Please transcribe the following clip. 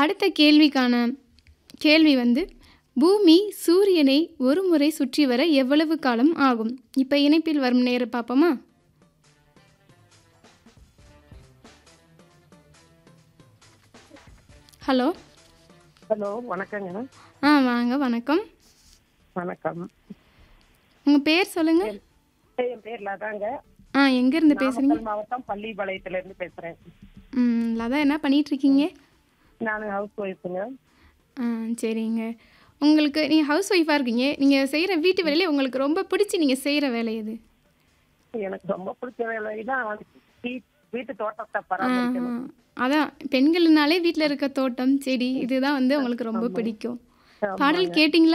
அடுத்த கேள்விக்கான கேள்வி வந்து பூமி சூரியனை ஒரு முறை சுற்றி வர எவ்வளவு காலம் ஆகும் இப்போ இணைப்பில் வரும் நேரம் பார்ப்போமா ஹலோ ஹலோ வணக்கங்க ஆ வாங்க வணக்கம் வணக்கம் உங்கள் பேர் சொல்லுங்கள் என் பேர் லதாங்க ஆ எங்கேருந்து பேசுகிறீங்க நாமக்கல் மாவட்டம் பள்ளிப்பாளையத்துல இருந்து பேசுறேன் ம் லதா என்ன பண்ணிகிட்ருக்கீங்க நான் ஹவுஸ் ஒய்ஃபுங்க ஆ சரிங்க உங்களுக்கு நீங்கள் ஹவுஸ் ஒய்ஃபாக இருக்கீங்க நீங்கள் செய்கிற வீட்டு வேலையில உங்களுக்கு ரொம்ப பிடிச்சி நீங்கள் செய்கிற வேலை எது எனக்கு ரொம்ப பிடிச்ச வேலை தான் வீ- வீட்டு தோட்டத்தை ஆ, பராமரிக்கணும் அதான் பெண்கள்னாலே வீட்டில் இருக்க தோட்டம் செடி இதுதான் வந்து உங்களுக்கு ரொம்ப பிடிக்கும் பாடல் கேட்டிங்களா